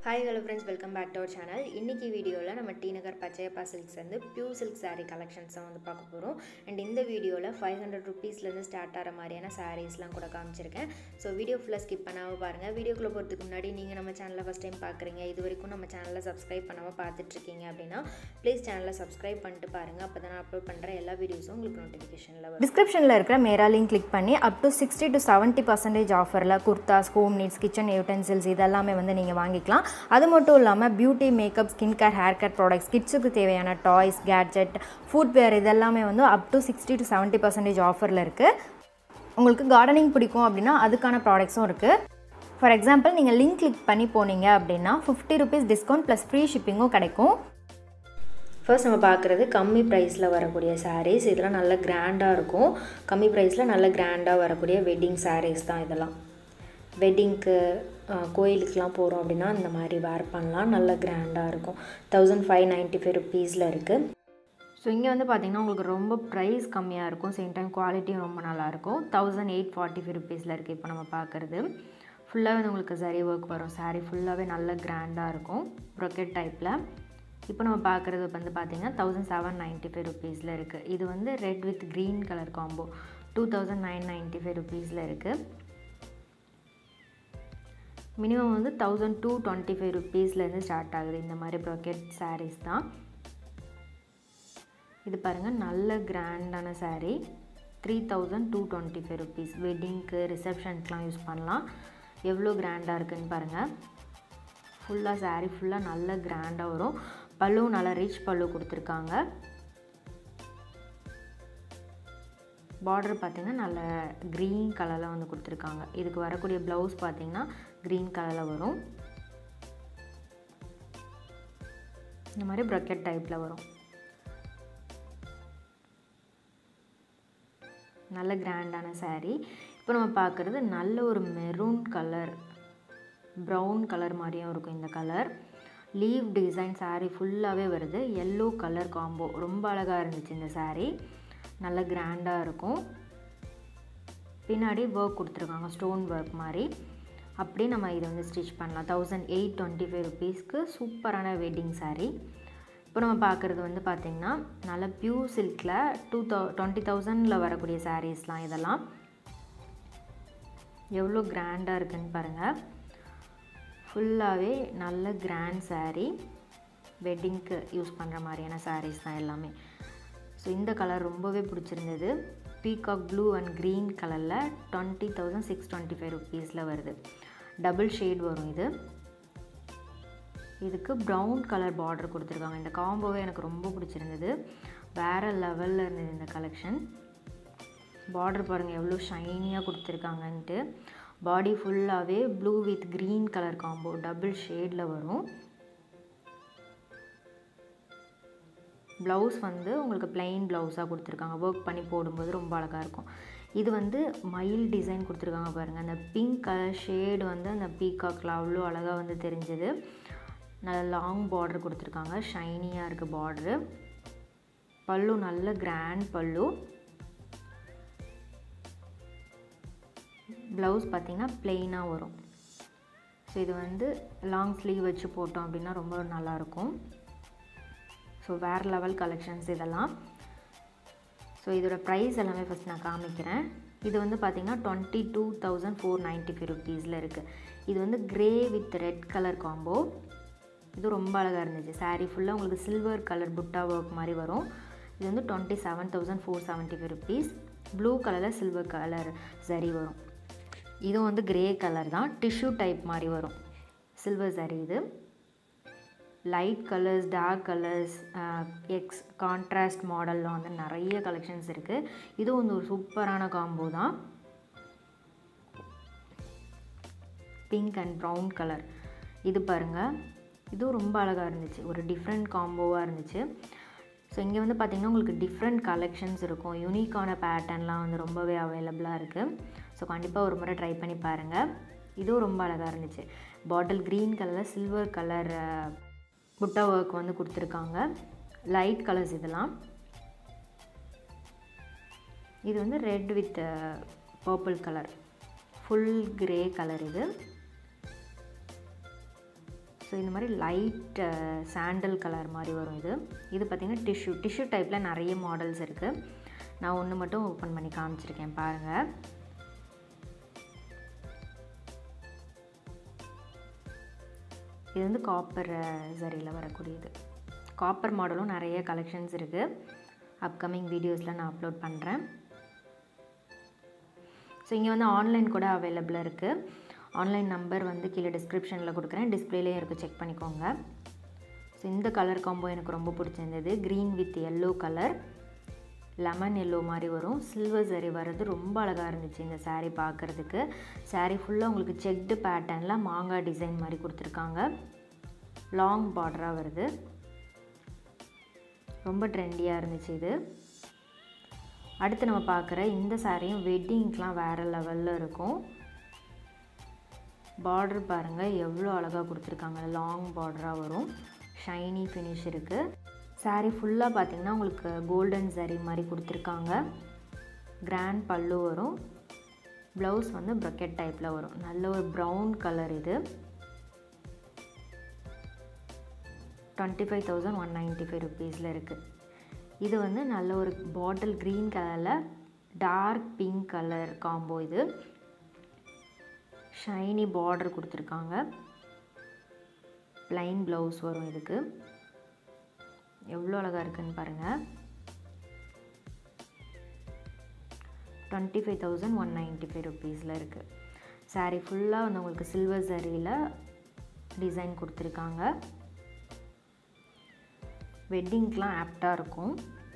hi hello friends welcome back to our channel இன்றைக்கி வீடியோவில் நம்ம டி நகர் பச்சையப்பா சில்க்ஸ் வந்து பியூ சில்க் saree கலெக்ஷன்ஸ் தான் வந்து பார்க்க போகிறோம் அண்ட் இந்த வீடியோவில் ஃபைவ் ஹண்ட்ரட் ருபீஸ்லேருந்து ஸ்டார்ட் ஆகிற மாதிரியான சாரீஸ்லாம் கூட காமிச்சிருக்கேன் ஸோ வீடியோ ஃபுல்லாக ஸ்கிப் பண்ணாமல் பாருங்கள் வீடியோக்குள்ளே போகிறதுக்கு முன்னாடி நீங்கள் நம்ம சேனலை ஃபஸ்ட் டைம் பார்க்குறீங்க இது வரைக்கும் நம்ம சேனலில் சப்ஸ்கிரைப் பண்ணாமல் பார்த்துட்ருக்கீங்க அப்படின்னா ப்ளீஸ் சேனலை சப்ஸ்கிரைப் பண்ணிட்டு பாருங்கள் அப்போ தான் நான் அப்லோட் பண்ணுற எல்லா வீடியோஸும் உங்களுக்கு நோட்டிஃபிகேஷனில் வரும் டிஸ்கிரிப்ஷனில் இருக்கிற மேரா லிங்க் கிளிக் பண்ணி up to sixty to seventy percentage ஆஃபரில் kurtas home needs kitchen utensils இதெல்லாமே வந்து நீங்கள் வாங்கிக்கலாம் அது மட்டும் இல்லாமல் beauty makeup skin care hair care products கிட்ஸுக்கு தேவையான டாய்ஸ் கேட்ஜெட் ஃபுட்வேர் இதெல்லாமே வந்து up to sixty to seventy percentage ஆஃபரில் இருக்குது உங்களுக்கு கார்டனிங் பிடிக்கும் அப்படின்னா அதுக்கான ப்ராடக்ட்ஸும் இருக்குது ஃபார் எக்ஸாம்பிள் நீங்கள் லிங்க் கிளிக் பண்ணி போனீங்க அப்படின்னா fifty rupees discount plus free ஷிப்பிங்கும் கிடைக்கும் ஃபர்ஸ்ட் நம்ம பார்க்குறது கம்மி ப்ரைஸில் வரக்கூடிய sarees இதெல்லாம் நல்ல கிராண்டாக இருக்கும் கம்மி ப்ரைஸில் நல்ல கிராண்டாக வரக்கூடிய வெட்டிங் sarees தான் இதெல்லாம் வெட்டிங்க்கு கோயிலுக்கெலாம் போகிறோம் அப்படின்னா இந்த மாதிரி வேர் பண்ணலாம் நல்ல கிராண்டாக இருக்கும் தௌசண்ட் ஃபைவ் நைன்ட்டி ஃபைவ் ருபீஸில் இருக்குது ஸோ இங்கே வந்து பார்த்தீங்கன்னா உங்களுக்கு ரொம்ப ப்ரைஸ் கம்மியாக இருக்கும் சேம் டைம் குவாலிட்டியும் ரொம்ப நல்லாயிருக்கும் தௌசண்ட் எயிட் ஃபார்ட்டி ஃபைவ் ருபீஸில் இருக்குது இப்போ நம்ம பார்க்குறது ஃபுல்லாகவே வந்து உங்களுக்கு சரி ஒர்க் வரும் saree ஃபுல்லாகவே நல்ல கிராண்டாக இருக்கும் ப்ரொக்கெட் டைப்பில் இப்போ நம்ம பார்க்குறது வந்து பார்த்தீங்கன்னா தௌசண்ட் செவன் நைன்ட்டி ஃபைவ் ருபீஸில் இருக்குது இது வந்து red with green colour combo two thousand nine ninety five ருபீஸில் இருக்குது மினிமம் வந்து தௌசண்ட் டூ டுவெண்ட்டி ஃபைவ் ருபீஸ்லேருந்து ஸ்டார்ட் ஆகுது இந்த மாதிரி ப்ரொக்கெட் sarees தான் இது பாருங்கள் நல்ல கிராண்டான saree three thousand two twenty five rupees வெட்டிங்க்கு ரிசப்ஷனுக்குலாம் யூஸ் பண்ணலாம் எவ்வளோ கிராண்டாக இருக்குன்னு பாருங்கள் ஃபுல்லாக saree ஃபுல்லாக நல்ல கிராண்டாக வரும் பல்லு நல்லா ரிச் பல்லு கொடுத்துருக்காங்க பார்டர் பார்த்திங்கன்னா நல்ல க்ரீன் கலரில் வந்து கொடுத்துருக்காங்க இதுக்கு வரக்கூடிய ப்ளவுஸ் பார்த்திங்கன்னா க்ரீன் கலரில் வரும் இந்த மாதிரி ப்ரக்கெட் டைப்பில் வரும் நல்ல கிராண்டான saree இப்போ நம்ம பார்க்குறது நல்ல ஒரு மெரூன் கலர் ப்ரௌன் கலர் மாதிரியும் இருக்கும் இந்த கலர் லீவ் டிசைன் saree ஃபுல்லாகவே வருது எல்லோ கலர் காம்போ ரொம்ப அழகாக இருந்துச்சு இந்த saree நல்ல கிராண்டாக இருக்கும் பின்னாடி ஒர்க் கொடுத்துருக்காங்க ஸ்டோன் ஒர்க் மாதிரி அப்படியே நம்ம இதை வந்து ஸ்டிச் பண்ணலாம் தௌசண்ட் எயிட் டுவெண்ட்டி ஃபைவ் ருபீஸ்க்கு சூப்பரான வெட்டிங் saree இப்போ நம்ம பார்க்குறது வந்து பார்த்திங்கன்னா நல்ல பியூ சில்கில் டூ தௌ டுவெண்ட்டி தௌசண்டில் வரக்கூடிய சாரீஸ்லாம் இதெல்லாம் எவ்வளோ கிராண்டாக இருக்குன்னு பாருங்கள் ஃபுல்லாகவே நல்ல கிராண்ட் saree வெட்டிங்க்கு யூஸ் பண்ணுற மாதிரியான sarees தான் எல்லாமே ஸோ இந்த கலர் ரொம்பவே பிடிச்சிருந்தது பீகாக் ப்ளூ அண்ட் க்ரீன் கலரில் twenty thousand six twenty five ருபீஸில் வருது டபுள் ஷேட் வரும் இது இதுக்கு ப்ரௌன் கலர் பார்டர் கொடுத்துருக்காங்க இந்த காம்போவே எனக்கு ரொம்ப பிடிச்சிருந்தது வேறு லெவலில் இருந்தது இந்த கலெக்ஷன் பார்டர் பாருங்கள் எவ்வளோ ஷைனியாக கொடுத்துருக்காங்கன்ட்டு பாடி ஃபுல்லாகவே blue with green colour combo double ஷேடில் வரும் ப்ளவுஸ் வந்து உங்களுக்கு பிளெயின் ப்ளவுஸாக கொடுத்துருக்காங்க ஒர்க் பண்ணி போடும்போது ரொம்ப அழகாக இருக்கும் இது வந்து மயில் டிசைன் கொடுத்துருக்காங்க பாருங்கள் அந்த பிங்க் கலர் ஷேடு வந்து அந்த பீகாக்கில் அவ்வளோ அழகாக வந்து தெரிஞ்சது நல்ல லாங் பார்டர் கொடுத்துருக்காங்க ஷைனியாக இருக்குது பார்ட்ரு பல்லு நல்ல கிராண்ட் பல்லு ப்ளவுஸ் பார்த்திங்கன்னா ப்ளெயினாக வரும் ஸோ இது வந்து லாங் ஸ்லீவ் வச்சு போட்டோம் அப்படின்னா ரொம்ப நல்லாயிருக்கும் ஸோ வேறு லெவல் கலெக்ஷன்ஸ் இதெல்லாம் ஸோ இதோட ப்ரைஸ் எல்லாமே ஃபஸ்ட் நான் காமிக்கிறேன் இது வந்து பார்த்திங்கன்னா twenty two thousand four ninety five ருபீஸில் இருக்குது இது வந்து grey with red colour combo இது ரொம்ப அழகாக இருந்துச்சு saree ஃபுல்லாக உங்களுக்கு சில்வர் கலர் புட்டா ஒர்க் மாதிரி வரும் இது வந்து twenty seven thousand four seventy five rupees blue கலரில் சில்வர் கலர் சரி வரும் இதுவும் வந்து க்ரே கலர் தான் டிஷ்யூ டைப் மாதிரி வரும் சில்வர் சரி இது light colours dark colours X contrast மாடலில் வந்து நிறைய கலெக்ஷன்ஸ் இருக்குது இதுவும் வந்து ஒரு சூப்பரான காம்போ தான் பிங்க் அண்ட் ப்ரௌன் கலர் இது பாருங்கள் இதுவும் ரொம்ப அழகாக இருந்துச்சு ஒரு டிஃப்ரெண்ட் காம்போவாக இருந்துச்சு ஸோ இங்கே வந்து பார்த்திங்கன்னா உங்களுக்கு டிஃப்ரெண்ட் கலெக்ஷன்ஸ் இருக்கும் யூனிக்கான பேட்டர்ன்லாம் வந்து ரொம்பவே அவைலபிளாக இருக்குது ஸோ கண்டிப்பாக ஒரு முறை ட்ரை பண்ணி பாருங்கள் இதுவும் ரொம்ப அழகாக இருந்துச்சு பாட்டில் க்ரீன் கலரில் சில்வர் கலர் புட்டா ஒர்க் வந்து கொடுத்துருக்காங்க லைட் கலர்ஸ் இதெல்லாம் இது வந்து red with purple colour full grey colour இது ஸோ இந்த மாதிரி லைட் சாண்டல் கலர் மாதிரி வரும் இது இது பார்த்திங்கன்னா டிஷ்யூ டிஷ்யூ டைப்பில் நிறைய மாடல்ஸ் இருக்குது நான் ஒன்று மட்டும் ஓப்பன் பண்ணி காமிச்சிருக்கேன் பாருங்கள் இது வந்து காப்பர் சரியில் வரக்கூடியது காப்பர் மாடலும் நிறைய கலெக்ஷன்ஸ் இருக்குது அப்கமிங் வீடியோஸில் நான் அப்லோட் பண்ணுறேன் ஸோ இங்கே வந்து ஆன்லைன் கூட அவைலபிளாக இருக்குது ஆன்லைன் நம்பர் வந்து கீழே டிஸ்கிரிப்ஷனில் கொடுக்குறேன் டிஸ்பிளேலேயும் இருக்குது செக் பண்ணிக்கோங்க ஸோ இந்த கலர் காம்போ எனக்கு ரொம்ப பிடிச்சிருந்தது green with yellow colour lemon yellow மாதிரி வரும் சில்வர் சரி வர்றது ரொம்ப அழகாக இருந்துச்சு இந்த saree பார்க்குறதுக்கு saree ஃபுல்லாக உங்களுக்கு செக்டு பேட்டர்னில் மாங்காய் டிசைன் மாதிரி கொடுத்துருக்காங்க லாங் பார்டராக வருது ரொம்ப ட்ரெண்டியாக இருந்துச்சு இது அடுத்து நம்ம பார்க்குற இந்த சாரியும் வெட்டிங்க்கெலாம் வேறு லெவலில் இருக்கும் பார்டர் பாருங்கள் எவ்வளோ அழகாக கொடுத்துருக்காங்க லாங் பார்டராக வரும் ஷைனி ஃபினிஷ் இருக்குது saree ஃபுல்லாக பார்த்தீங்கன்னா உங்களுக்கு கோல்டன் saree மாதிரி கொடுத்துருக்காங்க கிராண்ட் பல்லு வரும் ப்ளவுஸ் வந்து ப்ரக்கெட் டைப்பில் வரும் நல்ல ஒரு ப்ரௌன் கலர் இது twenty five thousand one ninety five ருபீஸில் இருக்குது இது வந்து நல்ல ஒரு பாட்டில் க்ரீன் கலரில் டார்க் பிங்க் கலர் காம்போ இது ஷைனி பார்டர் கொடுத்துருக்காங்க ப்ளைன் ப்ளவுஸ் வரும் இதுக்கு எவ்வளோ அழகாக இருக்குன்னு பாருங்கள் twenty five thousand one ninety five ருபீஸில் இருக்குது சாரீ ஃபுல்லாக வந்து உங்களுக்கு சில்வர் சரியில் டிசைன் கொடுத்துருக்காங்க வெட்டிங்க்கெலாம் ஆப்டாக இருக்கும்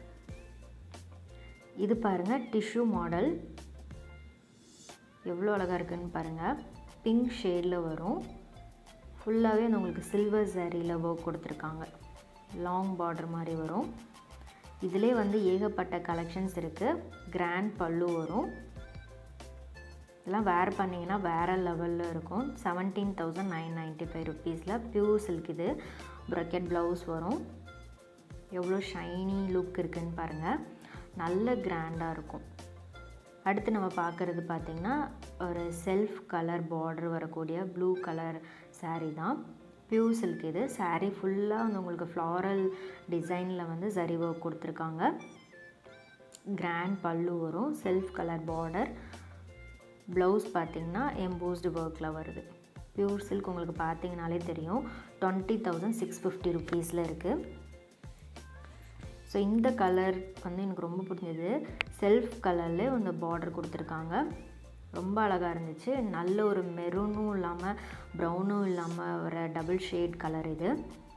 இது பாருங்கள் டிஷ்யூ மாடல் எவ்வளோ அழகாக இருக்குன்னு பாருங்கள் பிங்க் ஷேடில் வரும் ஃபுல்லாகவே வந்து உங்களுக்கு சில்வர் சாரியில் ஒர்க் கொடுத்துருக்காங்க லாங் பார்டர் மாதிரி வரும் இதிலே வந்து ஏகப்பட்ட கலெக்ஷன்ஸ் இருக்குது கிராண்ட் பல்லு வரும் இதெல்லாம் வேர் பண்ணிங்கன்னா வேறு லெவலில் இருக்கும் seventeen thousand nine ninety five ருப்பீஸில் பியூர் சில்க் இது ப்ரக்கெட் ப்ளவுஸ் வரும் எவ்வளோ ஷைனி லுக் இருக்குன்னு பாருங்கள் நல்ல கிராண்டாக இருக்கும் அடுத்து நம்ம பார்க்குறது பார்த்திங்கன்னா ஒரு செல்ஃப் கலர் பார்டர் வரக்கூடிய ப்ளூ கலர் saree தான் பியூர் சில்க் இது saree ஃபுல்லாக வந்து உங்களுக்கு ஃப்ளாரல் டிசைனில் வந்து சரி ஒர்க் கொடுத்துருக்காங்க கிராண்ட் பல்லு வரும் செல்ஃப் கலர் பார்டர் ப்ளவுஸ் பார்த்திங்கன்னா எம்போஸ்டு ஒர்க்கில் வருது பியூர் சில்க் உங்களுக்கு பார்த்தீங்கனாலே தெரியும் டுவெண்ட்டி தௌசண்ட் சிக்ஸ் ஃபிஃப்டி ருப்பீஸில் இருக்குது ஸோ இந்த கலர் வந்து எனக்கு ரொம்ப பிடிச்சது செல்ஃப் கலர்லேயே அந்த பார்டர் கொடுத்துருக்காங்க ரொம்ப அழகாக இருந்துச்சு நல்ல ஒரு மெரூனும் இல்லாமல் ப்ரௌனும் இல்லாமல் வர டபுள் ஷேட் கலர் இது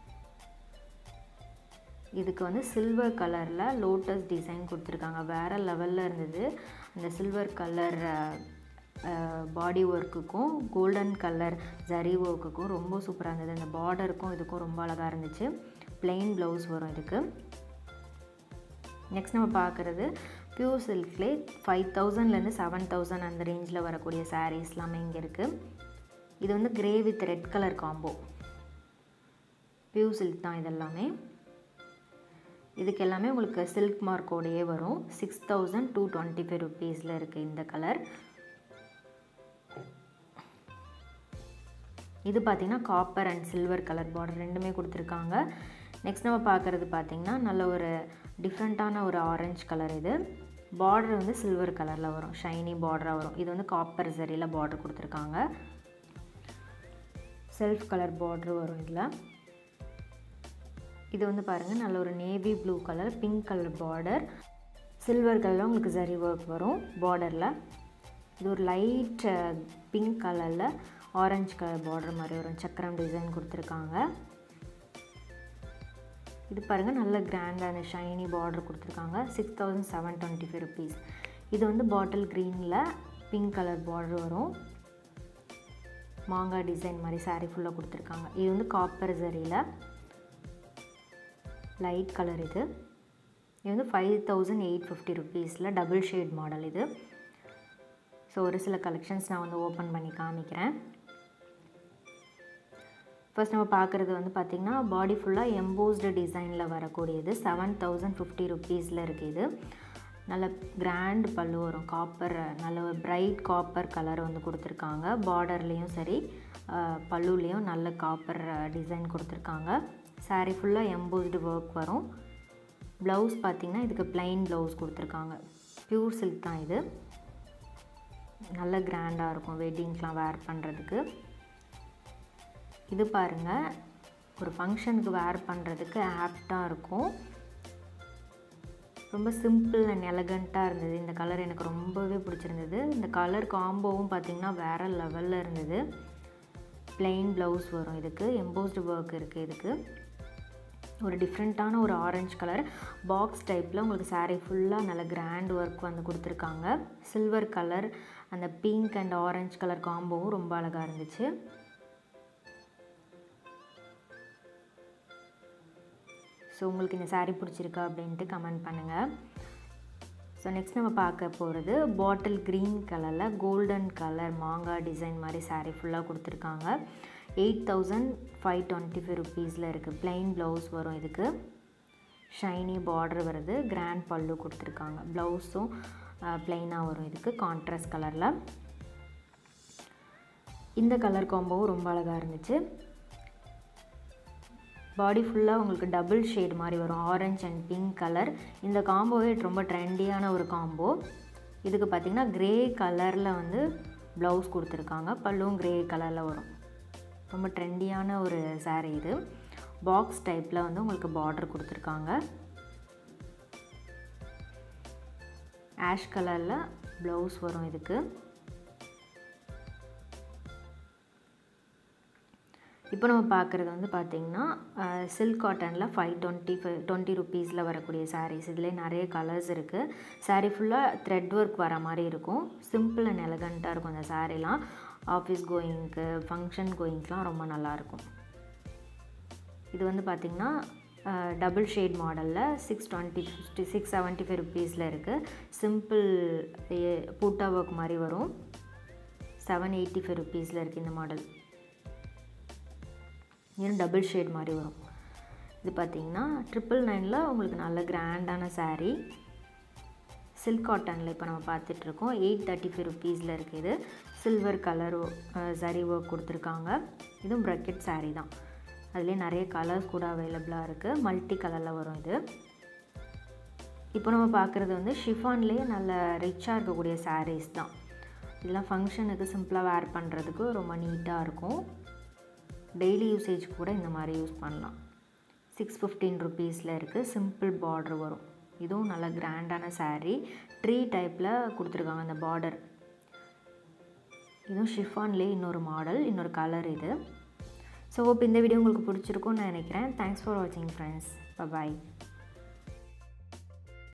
இதுக்கு வந்து சில்வர் கலரில் லோட்டஸ் டிசைன் கொடுத்துருக்காங்க வேறு லெவலில் இருந்தது அந்த சில்வர் கலர் பாடி ஒர்க்குக்கும் கோல்டன் கலர் ஜரி ஒர்க்குக்கும் ரொம்ப சூப்பராக இருந்தது அந்த பார்டருக்கும் இதுக்கும் ரொம்ப அழகாக இருந்துச்சு பிளெயின் ப்ளவுஸ் வரும் இதுக்கு நெக்ஸ்ட் நம்ம பார்க்குறது பியூர் சில்க்லே ஃபைவ் தௌசண்ட்லேருந்து செவன் தௌசண்ட் அந்த ரேஞ்சில் வரக்கூடிய சாரீஸ் எல்லாமே இங்கே இருக்குது இது வந்து grey with red colour combo pure silk தான் இதெல்லாமே இதுக்கு எல்லாமே உங்களுக்கு சில்க் மார்க்கோடையே வரும் six thousand two twenty five ருபீஸில் இருக்குது இந்த கலர் இது பார்த்திங்கன்னா copper and silver colour border ரெண்டுமே கொடுத்துருக்காங்க நெக்ஸ்ட் நம்ம பார்க்குறது பார்த்திங்கன்னா நல்ல ஒரு டிஃப்ரெண்ட்டான ஒரு ஆரஞ்சு கலர் இது பார்டர் வந்து சில்வர் கலரில் வரும் ஷைனி பார்டராக வரும் இது வந்து காப்பர் சரியில் பார்டர் கொடுத்துருக்காங்க செல்ஃப் கலர் பார்டர் வரும் இதில் இது வந்து பாருங்கள் நல்ல ஒரு navy blue colour pink colour border silver கலரில் உங்களுக்கு சரி ஒர்க் வரும் பார்டரில் இது ஒரு லைட் பிங்க் கலரில் ஆரஞ்சு கலர் பார்டர் மாதிரி வரும் சக்கரம் டிசைன் கொடுத்துருக்காங்க இது பாருங்கள் நல்ல கிராண்டான ஷைனி பார்டர் கொடுத்துருக்காங்க six thousand seven twenty five rupees இது வந்து பாட்டில் க்ரீனில் பிங்க் கலர் பார்டர் வரும் மாங்காய் டிசைன் மாதிரி saree ஃபுல்லாக கொடுத்துருக்காங்க இது வந்து காப்பர் சரியில் லைட் கலர் இது இது வந்து ஃபைவ் தௌசண்ட் எயிட் ஃபிஃப்டி ருபீஸில் டபுள் ஷேட் மாடல் இது ஸோ ஒரு சில கலெக்ஷன்ஸ் நான் வந்து ஓப்பன் பண்ணி காமிக்கிறேன் ஃபர்ஸ்ட் நம்ம பார்க்குறது வந்து பார்த்திங்கன்னா பாடி ஃபுல்லாக எம்போஸ்டு டிசைனில் வரக்கூடியது செவன் தௌசண்ட் ஃபிஃப்டி ருபீஸில் இருக்குது இது நல்ல கிராண்ட் பல்லு வரும் காப்பர் நல்ல பிரைட் காப்பர் கலர் வந்து கொடுத்துருக்காங்க பார்டர்லேயும் சரி பல்லுலேயும் நல்ல காப்பர் டிசைன் கொடுத்துருக்காங்க சாரீ ஃபுல்லாக எம்போஸ்டு ஒர்க் வரும் ப்ளவுஸ் பார்த்திங்கன்னா இதுக்கு ப்ளைன் ப்ளவுஸ் கொடுத்துருக்காங்க ப்யூர் சில்க் தான் இது நல்ல கிராண்டாக இருக்கும் வெட்டிங்க்கெலாம் வேர் பண்ணுறதுக்கு இது பாருங்கள் ஒரு ஃபங்க்ஷனுக்கு வேர் பண்ணுறதுக்கு ஆப்டாக இருக்கும் ரொம்ப சிம்பிள் அண்ட் எலகண்ட்டாக இருந்தது இந்த கலர் எனக்கு ரொம்பவே பிடிச்சிருந்தது இந்த கலர் காம்போவும் பார்த்திங்கன்னா வேறு லெவலில் இருந்தது ப்ளெயின் ப்ளவுஸ் வரும் இதுக்கு எம்போஸ்டு ஒர்க் இருக்குது இதுக்கு ஒரு டிஃப்ரெண்ட்டான ஒரு ஆரஞ்சு கலர் பாக்ஸ் டைப்பில் உங்களுக்கு சாரீ ஃபுல்லாக நல்ல கிராண்ட் ஒர்க் வந்து கொடுத்துருக்காங்க சில்வர் கலர் அந்த பிங்க் அண்ட் ஆரஞ்சு கலர் காம்போவும் ரொம்ப அழகாக இருந்துச்சு ஸோ உங்களுக்கு இந்த சாரீ பிடிச்சிருக்கா அப்படின்ட்டு கமெண்ட் பண்ணுங்கள் ஸோ நெக்ஸ்ட் நம்ம பார்க்க போகிறது பாட்டில் க்ரீன் கலரில் கோல்டன் கலர் மாங்காய் டிசைன் மாதிரி சாரீ ஃபுல்லாக கொடுத்துருக்காங்க eight thousand five twenty five ருப்பீஸில் இருக்குது ப்ளைன் ப்ளவுஸ் வரும் இதுக்கு ஷைனி பார்டர் வருது கிராண்ட் பல்லு கொடுத்துருக்காங்க ப்ளவுஸும் ப்ளைனாக வரும் இதுக்கு கான்ட்ராஸ்ட் கலரில் இந்த கலர் காம்போவும் ரொம்ப அழகாக இருந்துச்சு பாடி ஃபுல்லாக உங்களுக்கு டபுள் ஷேட் மாதிரி வரும் ஆரஞ்ச் அண்ட் பிங்க் கலர் இந்த காம்போவே ரொம்ப ட்ரெண்டியான ஒரு காம்போ இதுக்கு பார்த்திங்கன்னா க்ரே கலரில் வந்து ப்ளவுஸ் கொடுத்துருக்காங்க பல்லுவும் க்ரே கலரில் வரும் ரொம்ப ட்ரெண்டியான ஒரு சாரீ இது பாக்ஸ் டைப்பில் வந்து உங்களுக்கு பார்டர் கொடுத்துருக்காங்க ஆஷ் கலரில் ப்ளவுஸ் வரும் இதுக்கு இப்போ நம்ம பார்க்குறது வந்து பார்த்திங்கன்னா சில்க் காட்டனில் ஃபைவ் டுவெண்ட்டி ஃபைவ் டுவெண்ட்டி ருப்பீஸில் வரக்கூடிய சாரீஸ் இதில் நிறைய கலர்ஸ் இருக்குது சாரீ ஃபுல்லாக த்ரெட் ஒர்க் வர மாதிரி இருக்கும் சிம்பிள் அண்ட் எலகண்ட்டாக இருக்கும் அந்த சாரீலாம் ஆஃபீஸ் கோயிங்க்கு ஃபங்க்ஷன் கோயிங்க்கெலாம் ரொம்ப நல்லாயிருக்கும் இது வந்து பார்த்திங்கன்னா டபுள் ஷேட் மாடலில் six twenty fifty six seventy five ருப்பீஸில் இருக்குது சிம்பிள் பூட்டா ஒர்க் மாதிரி வரும் செவன் எயிட்டி ஃபைவ் ருப்பீஸில் இருக்குது இந்த மாடல் இது டபுள் ஷேட் மாதிரி வரும் இது பார்த்திங்கன்னா ட்ரிபிள் நைனில் உங்களுக்கு நல்ல கிராண்டான சாரீ சில்க் காட்டனில் இப்போ நம்ம பார்த்துட்ருக்கோம் எயிட் தேர்ட்டி ஃபைவ் ருப்பீஸில் இருக்குது இது சில்வர் கலர் சரி ஒர்க் கொடுத்துருக்காங்க இதுவும் ப்ரக்கெட் சாரீ தான் அதுலேயே நிறைய கலர்ஸ் கூட அவைலபிளாக இருக்குது மல்டி கலரில் வரும் இது இப்போ நம்ம பார்க்குறது வந்து ஷிஃபான்லேயே நல்ல ரிச்சாக இருக்கக்கூடிய சாரீஸ் தான் இதெல்லாம் ஃபங்க்ஷனுக்கு சிம்பிளாக வேர் பண்ணுறதுக்கு ரொம்ப நீட்டாக இருக்கும் டெய்லி யூசேஜ் கூட இந்த மாதிரி யூஸ் பண்ணலாம் சிக்ஸ் ஃபிஃப்டீன் ருப்பீஸில் இருக்குது சிம்பிள் பார்டர் வரும் இதுவும் நல்ல கிராண்டான சாரீ ட்ரீ டைப்பில் கொடுத்துருக்காங்க அந்த பார்டர் இதுவும் ஷிஃபான்லேயே இன்னொரு மாடல் இன்னொரு கலர் இது ஸோ இப்போ இந்த வீடியோ உங்களுக்கு பிடிச்சிருக்கும்னு நான் நினைக்கிறேன் தேங்க்ஸ் ஃபார் வாட்சிங் ஃப்ரெண்ட்ஸ் பாய்